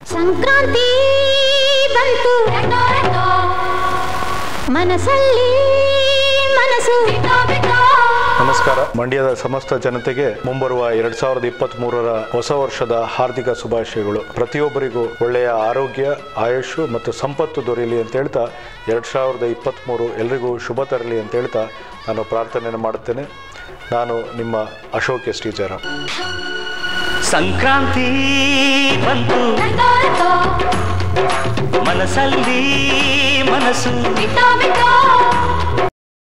ಸಂಕ್ರಾಂತಿ ಬಂತು ಮನಸ್ಸಲ್ಲಿ ಮನಸ್ಸು ನಮಸ್ಕಾರ ಮಂಡ್ಯದ ಸಮಸ್ತ ಜನತೆಗೆ ಮುಂಬರುವ ಎರಡ್ ಸಾವಿರದ ಇಪ್ಪತ್ತ್ ಮೂರರ ಹೊಸ ವರ್ಷದ ಹಾರ್ದಿಕ ಶುಭಾಶಯಗಳು ಪ್ರತಿಯೊಬ್ಬರಿಗೂ ಒಳ್ಳೆಯ ಆರೋಗ್ಯ ಆಯುಷು ಮತ್ತು ಸಂಪತ್ತು ದೊರೆಯಲಿ ಅಂತ ಹೇಳ್ತಾ ಎರಡ್ ಸಾವಿರದ ಇಪ್ಪತ್ತ್ ಮೂರು ಎಲ್ರಿಗೂ ಶುಭ ತರಲಿ ಅಂತ ಹೇಳ್ತಾ ನಾನು ಪ್ರಾರ್ಥನೆಯನ್ನು ಮಾಡುತ್ತೇನೆ ನಾನು ನಿಮ್ಮ ಅಶೋಕ್ ಎಸ್ ಟಿ ಜಯರಾಮ್ ಸಂಕ್ರಾಂತಿ ಬಂತು ಮನಸ್ಸಲ್ಲಿ ಮನಸ್ಸು